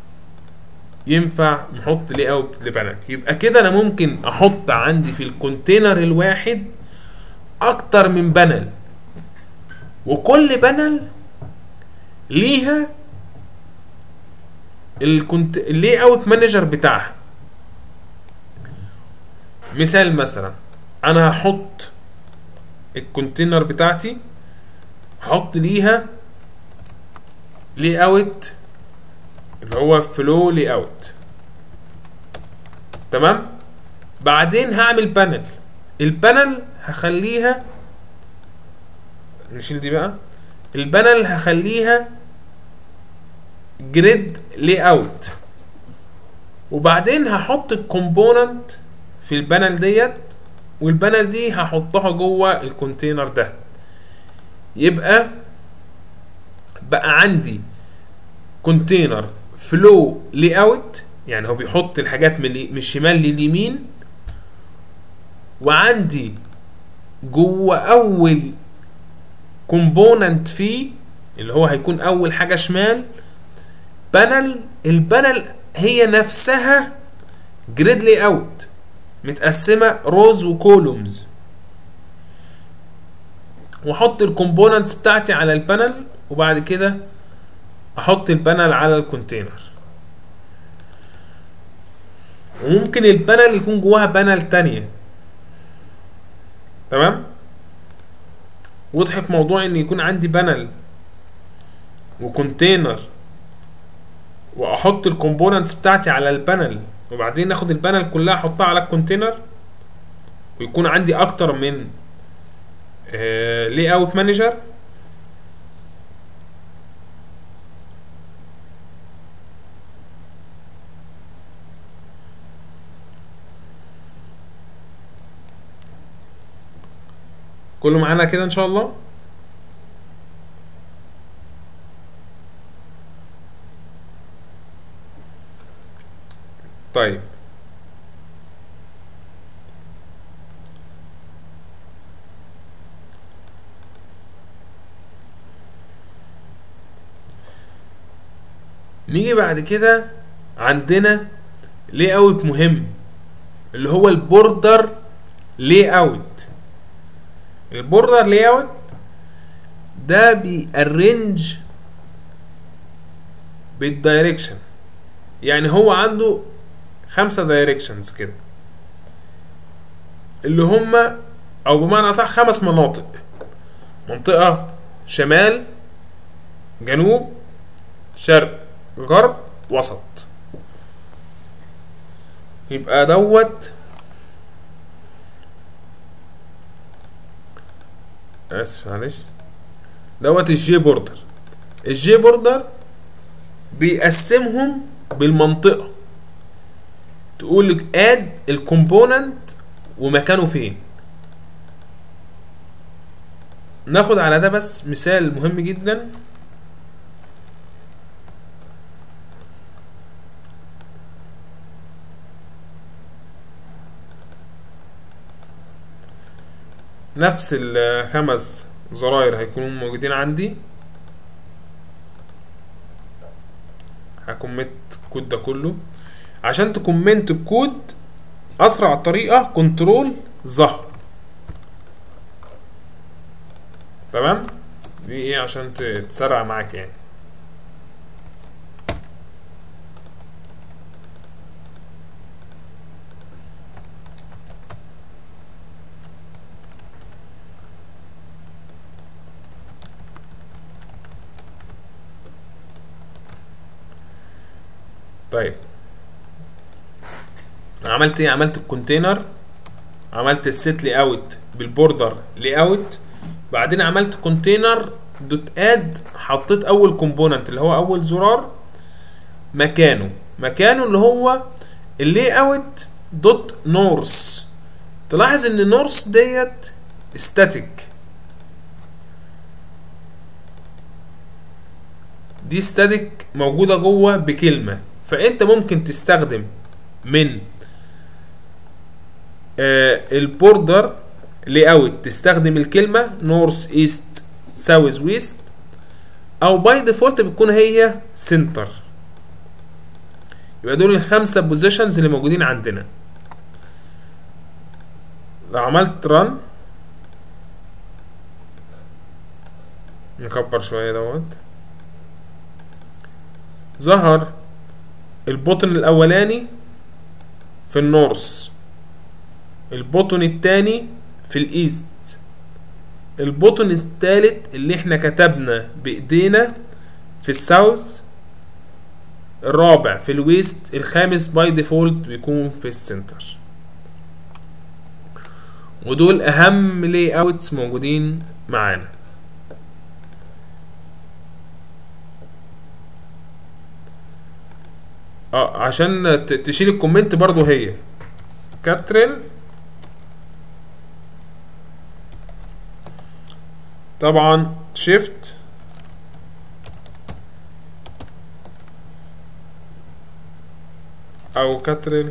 ينفع نحط لاي اوت لبانل يبقى كده انا ممكن احط عندي في الكونتينر الواحد اكتر من بانل وكل بانل ليها الكونت اللي اوت مانجر بتاعها مثال مثلا انا هحط الكونتينر بتاعتي هحط ليها لي اوت اللي هو فلو لي اوت تمام بعدين هعمل بانل البانل هخليها نشيل دي بقى البانل هخليها جريد لي اوت وبعدين هحط الكومبوننت في البانل ديت والبانل دي هحطها جوه الكونتينر ده يبقى بقى عندي كونتينر فلو لي اوت يعني هو بيحط الحاجات من من الشمال لليمين وعندي جوه اول كومبوننت فيه اللي هو هيكون اول حاجه شمال بانل البانل هي نفسها جريد لي اوت متقسمه روز وكولومز واحط الكومبوننتس بتاعتي على البانل وبعد كده احط البانل على الكونتينر وممكن البانل يكون جواها بانل تانية تمام وضحك موضوع ان يكون عندي بانل وكونتينر واحط الكومبوننتس بتاعتي على البانل وبعدين اخد البانل كلها احطها على الكونتينر ويكون عندي اكتر من لي اوت مانجر كله معانا كده ان شاء الله طيب نيجي بعد كده عندنا لي اوت مهم اللي هو البوردر لي اوت البوردر لي اوت ده بيأرنج بالدايركشن يعني هو عنده خمسة دايركشنز كده اللي هما او بمعنى اصح خمس مناطق منطقة شمال جنوب شرق غرب وسط يبقى دوت اسف معلش دوت الجي بوردر الجي بوردر بيقسمهم بالمنطقة تقول لك اد الكومبوننت ومكانه فين ناخد على ده بس مثال مهم جدا نفس الخمس زراير هيكونوا موجودين عندي هكمت الكود ده كله عشان تكومنت الكود اسرع طريقه كنترول ظهر تمام دي ايه عشان تسرع معاك يعني طيب عملت ايه عملت الكونتينر عملت السيت لي اوت بالبوردر لي اوت بعدين عملت كونتينر دوت اد حطيت اول كومبوننت اللي هو اول زرار مكانه مكانه اللي هو اللي اوت دوت نورس تلاحظ ان نورس ديت ستاتيك دي ستاتيك موجوده جوه بكلمه فانت ممكن تستخدم من آه البوردر لي اوت تستخدم الكلمه نورث ايست ساوث ويست او باي ديفولت بتكون هي سنتر يبقى دول الخمسه بوزيشنز اللي موجودين عندنا لو عملت ران نكبر شويه دوت ظهر البوتن الاولاني في النورث البوتن التاني في الايست البوتن التالت اللي احنا كتبنا بايدينا في الساوث الرابع في الويست الخامس باي ديفولت بيكون في السنتر ودول اهم لاي اوتس موجودين معانا اه عشان تشيل الكومنت برضو هي كاتريل طبعا شيفت او كاترين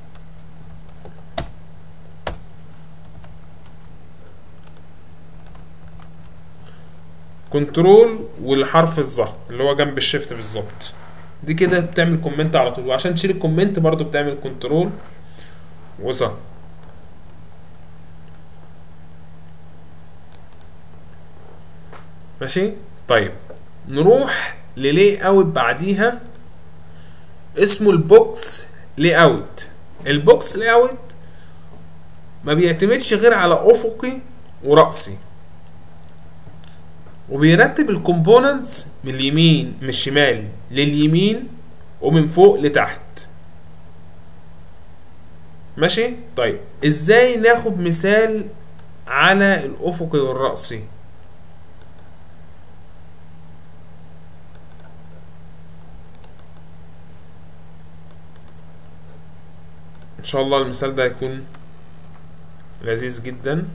كنترول والحرف الظهر اللي هو جنب الشيفت بالظبط دي كده بتعمل كومنت على طول وعشان تشيل الكومنت برضو بتعمل كنترول وظهر ماشي طيب نروح للي اوت بعديها اسمه البوكس لي اوت البوكس لي اوت ما بيعتمدش غير على افقي ورأسي وبيرتب الكومبوننتس من اليمين من الشمال لليمين ومن فوق لتحت ماشي طيب ازاي ناخد مثال على الافقي والرأسي ان شاء الله المثال ده هيكون لذيذ جدا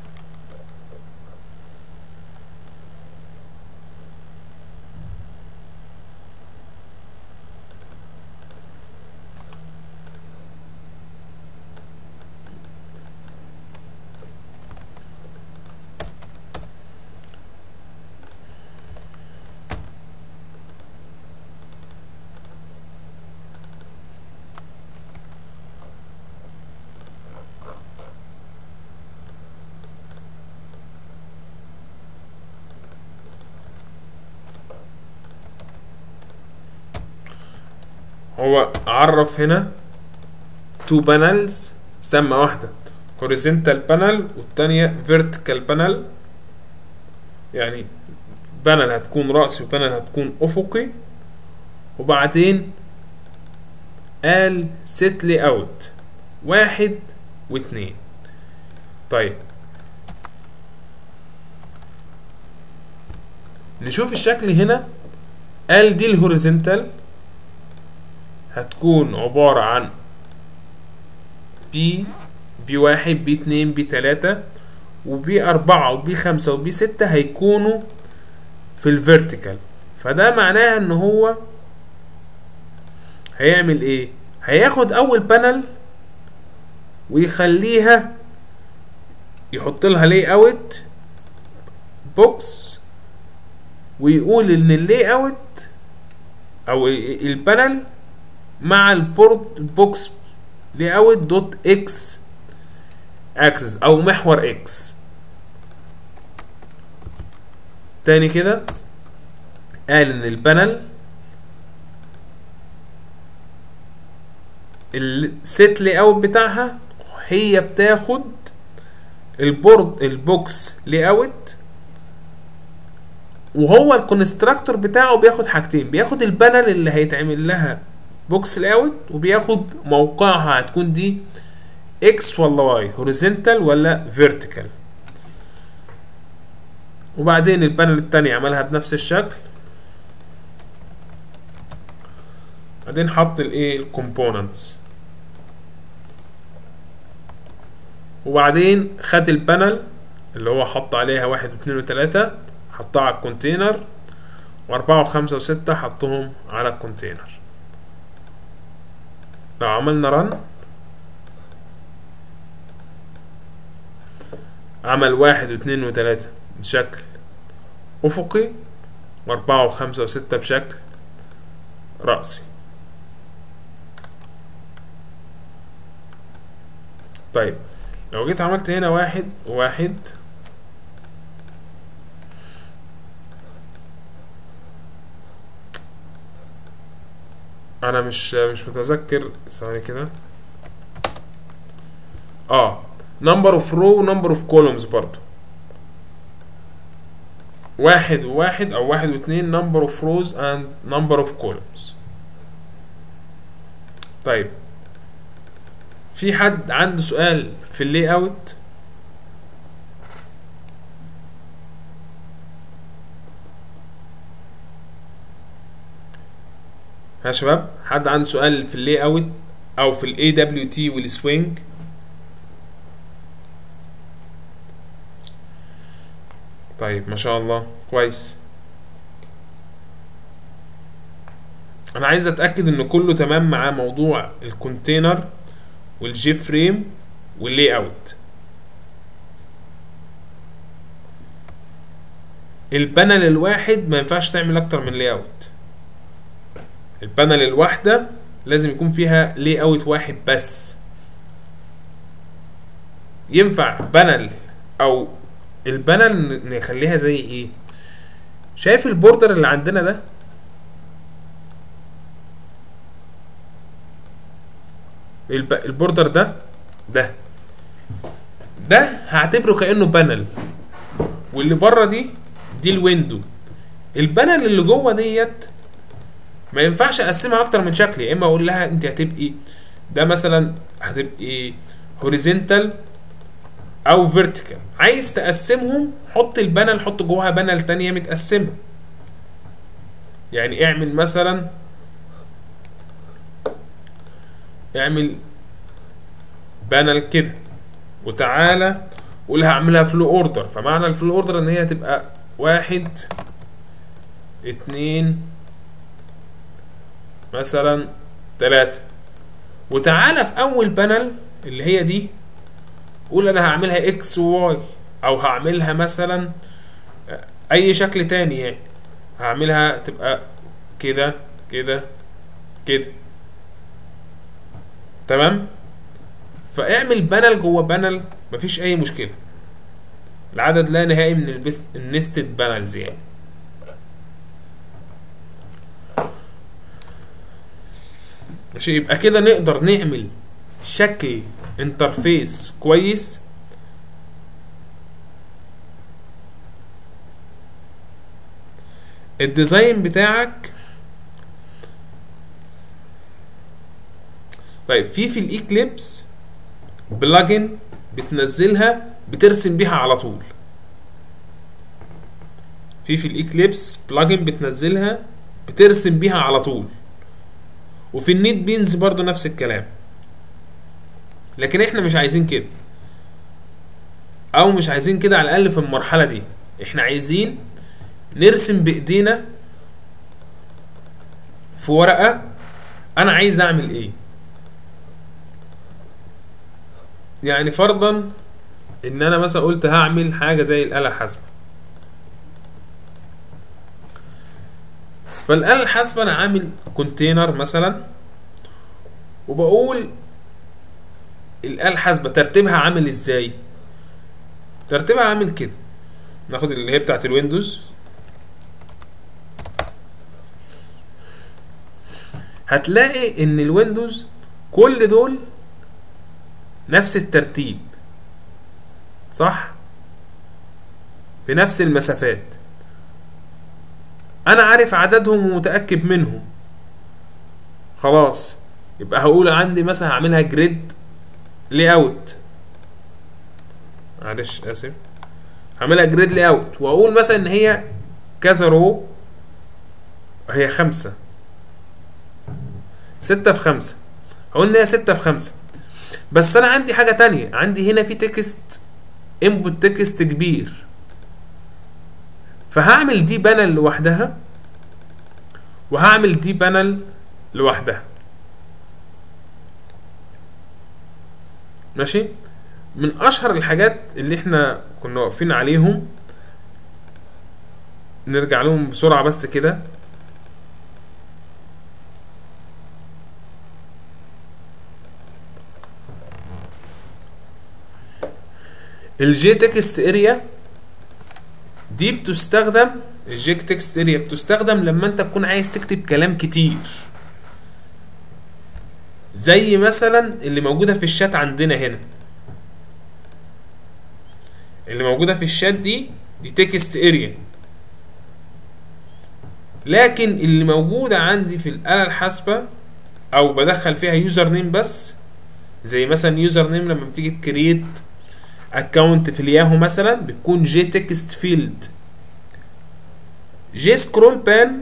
هو عرف هنا تو بانلز سمى واحدة horizontal بانل والتانية vertical بانل يعني بانل هتكون رأسي وبانل هتكون أفقي وبعدين قال set layout واحد واتنين طيب نشوف الشكل هنا قال دي الهوريزونتال هتكون عبارة عن بي بي واحد بي اتنين بي تلاتة وبي أربعة وبي خمسة وبي ستة هيكونوا في الفيرتيكال فده معناها ان هو هيعمل ايه هياخد اول بانل ويخليها يحط لها لاي اوت بوكس ويقول ان اللاي اوت او البانل مع البورت بوكس لاي اوت دوت اكس اكسس او محور اكس تاني كده قال ان البانل السيت لاي اوت بتاعها هي بتاخد البورد البوكس لاي اوت وهو الكونستراكتور بتاعه بياخد حاجتين بياخد البانل اللي هيتعمل لها بوكس لاوت وبياخد موقعها هتكون دي اكس ولا واي هوريزونتال ولا فيرتيكال وبعدين البانل التاني عملها بنفس الشكل بعدين حط الايه الكومبوننتس وبعدين خد البانل اللي هو حط عليها واحد واثنين وتلاتة حطها على الكونتينر واربعة وخمسة وستة حطهم على الكونتينر لو عملنا رن عمل واحد واثنين وتلاتة بشكل أفقي وأربعة وخمسة وستة بشكل رأسي طيب لو جيت عملت هنا واحد واحد انا مش مش متذكر ثواني كده اه number of row number of columns برضو واحد وواحد او واحد واثنين number of rows and number of columns طيب في حد عنده سؤال في اللي اوت ها شباب حد عنده سؤال في اللي اوت او في الاي دبليو تي والسوينج طيب ما شاء الله كويس انا عايز اتاكد ان كله تمام مع موضوع الكونتينر والجي فريم واللاي اوت البانل الواحد ما ينفعش تعمل اكتر من لاي اوت البانل الواحده لازم يكون فيها لاي اوت واحد بس ينفع بانل او البانل نخليها زي ايه شايف البوردر اللي عندنا ده الب... البوردر ده ده ده هعتبره كانه بانل واللي بره دي دي الويندو البانل اللي جوه ديت ما ينفعش اقسمها اكتر من شكل يا اما اقول لها انت هتبقي ده مثلا هتبقي هوريزونتال او فيرتيكال عايز تقسمهم حط البانل حط جواها بانل تانية متقسمة يعني اعمل مثلا اعمل بانل كده وتعالى قول هعملها فلو اوردر فمعنى الفلو اوردر ان هي هتبقى واحد اتنين مثلا تلاتة وتعالى في اول بانل اللي هي دي قول انا هعملها اكس وواي او هعملها مثلا اي شكل تاني يعني هعملها تبقى كده كده كده تمام فاعمل بانل جوه بانل مفيش اي مشكله العدد لا نهائي من البست النستد بانلز يعني ماشي يبقى كده نقدر نعمل شكل انترفيس كويس الديزاين بتاعك طيب في في الايكليبس بلجن بتنزلها بترسم بيها على طول في في الايكليبس بلجن بتنزلها بترسم بيها على طول وفي النيت بينز برضو نفس الكلام لكن احنا مش عايزين كده او مش عايزين كده على الاقل في المرحله دي احنا عايزين نرسم بايدينا في ورقه انا عايز اعمل ايه يعني فرضا ان انا مثلا قلت هعمل حاجه زي الاله الحاسبه فالاله الحاسبه انا عامل كونتينر مثلا وبقول الاله الحاسبه ترتيبها عامل ازاي ترتيبها عامل كده ناخد اللي هي بتاعت الويندوز هتلاقي ان الويندوز كل دول نفس الترتيب صح بنفس المسافات انا عارف عددهم ومتاكد منهم خلاص يبقى هقول عندي مثلا هعملها جريد لي اوت معلش اسف هعملها جريد لي اوت واقول مثلا ان هي كذا رو هي خمسة ستة في خمسة هقول ان هي ستة في خمسة بس انا عندي حاجة تانية عندي هنا في تكست انبوت تكست كبير فهعمل دي بانل لوحدها وهعمل دي بانل لوحدها ماشي من اشهر الحاجات اللي احنا كنا واقفين عليهم نرجع لهم بسرعة بس كده الجي تكست اريا دي بتستخدم الجي تكست اريا بتستخدم لما انت تكون عايز تكتب كلام كتير زي مثلا اللي موجودة في الشات عندنا هنا اللي موجودة في الشات دي دي تكست اريا لكن اللي موجودة عندي في الآلة الحاسبة أو بدخل فيها يوزر نيم بس زي مثلا يوزر نيم لما بتيجي تكريت اكونت في الياهو مثلا بتكون جي تكست فيلد جي سكرول بان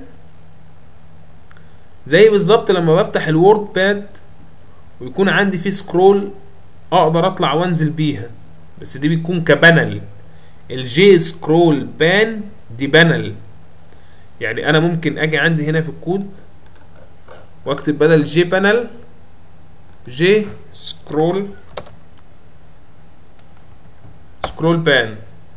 زي بالظبط لما بفتح الوورد باد ويكون عندي فيه سكرول اقدر اطلع وانزل بيها بس دي بتكون كبانل الجي سكرول بان دي بانل يعني انا ممكن اجي عندي هنا في الكود واكتب بدل جي بانل جي سكرول سكرول بان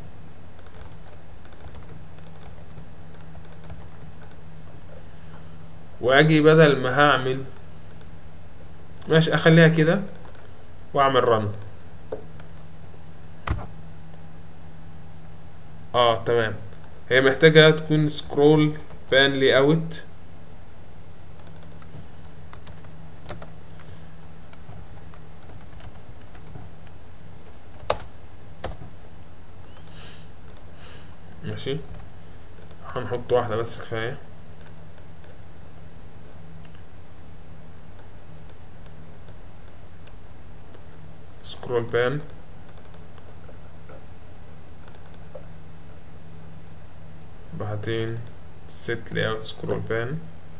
واجي بدل ما هعمل ماشي اخليها كده واعمل رن اه تمام هي محتاجة تكون سكرول بان لي اوت ماشي هنحط واحدة بس كفاية سكرول بان بعدين set layout scroll بان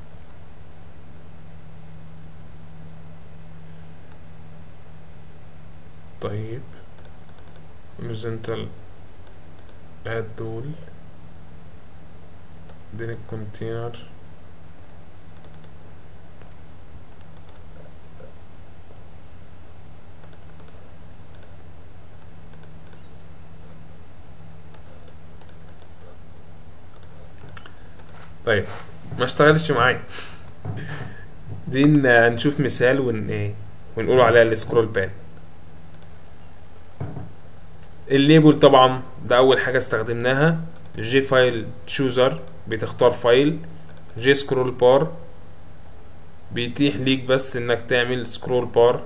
طيب horizontal add دول then الكونتينر طيب ما اشتغلش معايا دي ن- نشوف مثال ون ايه ونقول عليها السكرول بان الليبل طبعا ده اول حاجه استخدمناها جي فايل تشوزر بتختار فايل جي سكرول بار بيتيح ليك بس انك تعمل سكرول بار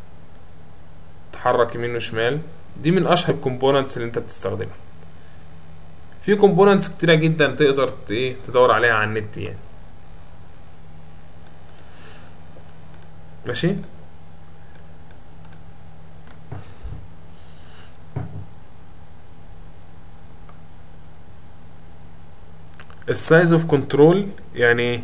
تحرك يمين وشمال دي من اشهر الكومبوننتس اللي انت بتستخدمها في كومبوننتس كتيرة جدا تقدر ت- ايه تدور عليها على النت يعني ماشي السايز اوف كنترول يعني ايه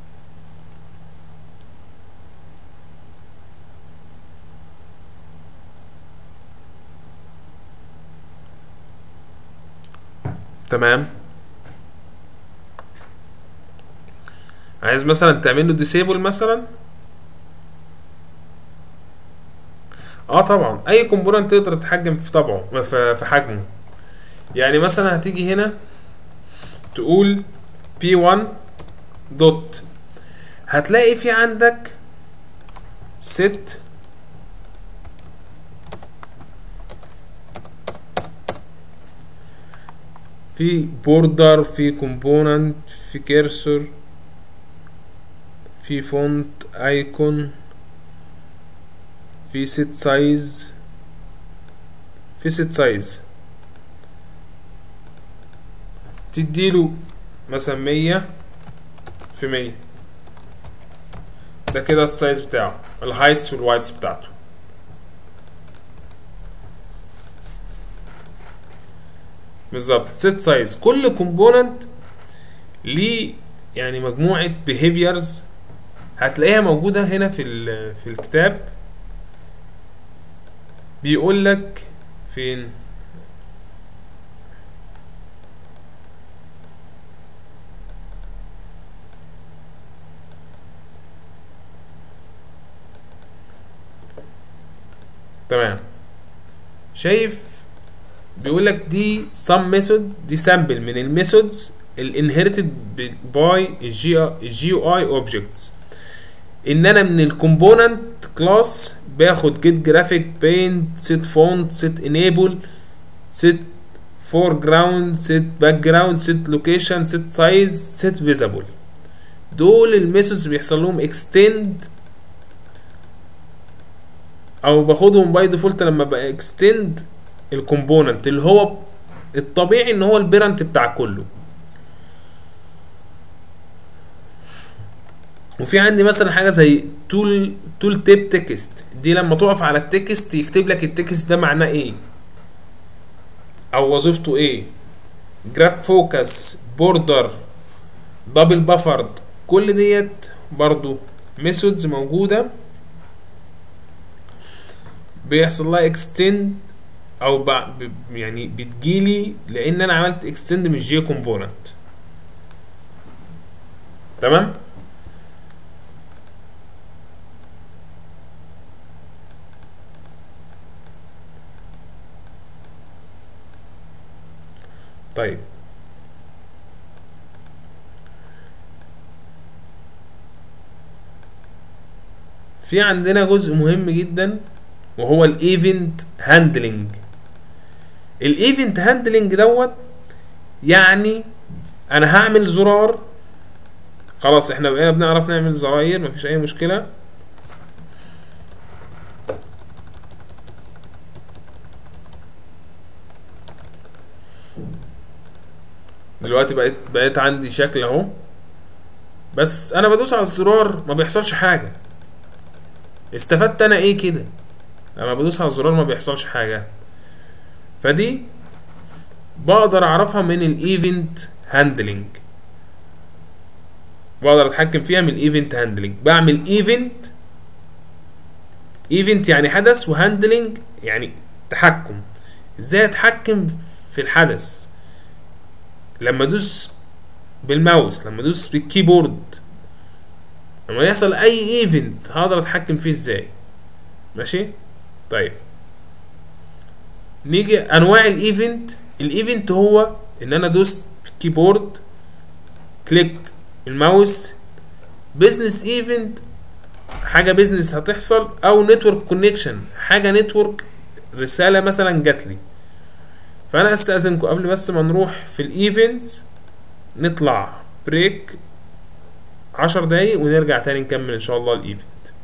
تمام عايز مثلا تعمل له ديسيبل مثلا اه طبعا اي كومبوننت تقدر تتحكم في طبعه في في حجمه يعني مثلا هتيجي هنا تقول p1 دوت هتلاقي في عندك set في بوردر في كومبوننت في كيرسور في فونت ايكون في set سايز في set سايز تديله مثلا مية في مية ده كده السايز بتاعه الهايتس والوايتس بتاعته بالظبط set سايز كل كومبوننت ليه يعني مجموعة behaviors هتلاقيها موجودة هنا في ال- في الكتاب بيقول لك فين تمام شايف بيقول لك دي some method دي sample من الميثودز الانهيرتد باي الجي الجي يو اي اوبجكتس ان انا من الكومبوننت كلاس باخد جيت جرافيك بينت سيت فونت سيت انيبل سيت فور جراوند سيت باك جراوند سيت لوكيشن سيت سايز سيت فيزابل دول الميثودز بيحصل لهم اكستند او باخدهم باي ديفولت لما باكستند الكومبوننت اللي هو الطبيعي ان هو البيرنت بتاع كله وفي عندي مثلا حاجه زي تول تول تيب تكست دي لما تقف على التكست يكتب لك التكست ده معناه ايه او وظيفته ايه جراف فوكس بوردر دبل بافرد كل ديت برضو ميثودز موجوده بيحصل لها اكستند او بع- ب- يعني بتجيلي لان انا عملت اكستند مش جي كومبوننت تمام طيب في عندنا جزء مهم جدا وهو الايفنت هاندلنج الايفنت هاندلنج دوت يعني انا هعمل زرار خلاص احنا بقينا بنعرف نعمل زراير مفيش اي مشكله دلوقتي بقيت بقيت عندي شكل اهو بس انا بدوس على الزرار ما بيحصلش حاجه استفدت انا ايه كده لما بدوس على الزرار ما بيحصلش حاجه فدي بقدر اعرفها من الايفنت هاندلنج بقدر اتحكم فيها من الايفنت هاندلنج بعمل ايفنت ايفنت يعني حدث وهاندلنج يعني تحكم ازاي اتحكم في الحدث لما ادوس بالماوس لما ادوس بالكيبورد لما يحصل اي ايفنت هقدر اتحكم فيه ازاي ماشي طيب نيجي انواع الايفنت الايفنت هو ان انا دوست كيبورد كليك الماوس بزنس ايفنت حاجه بزنس هتحصل او نتورك كونكشن حاجه نتورك رساله مثلا جات لي فانا استاذنكم قبل بس ما نروح في الايفنتس نطلع بريك عشر دقايق ونرجع تاني نكمل ان شاء الله الايفنت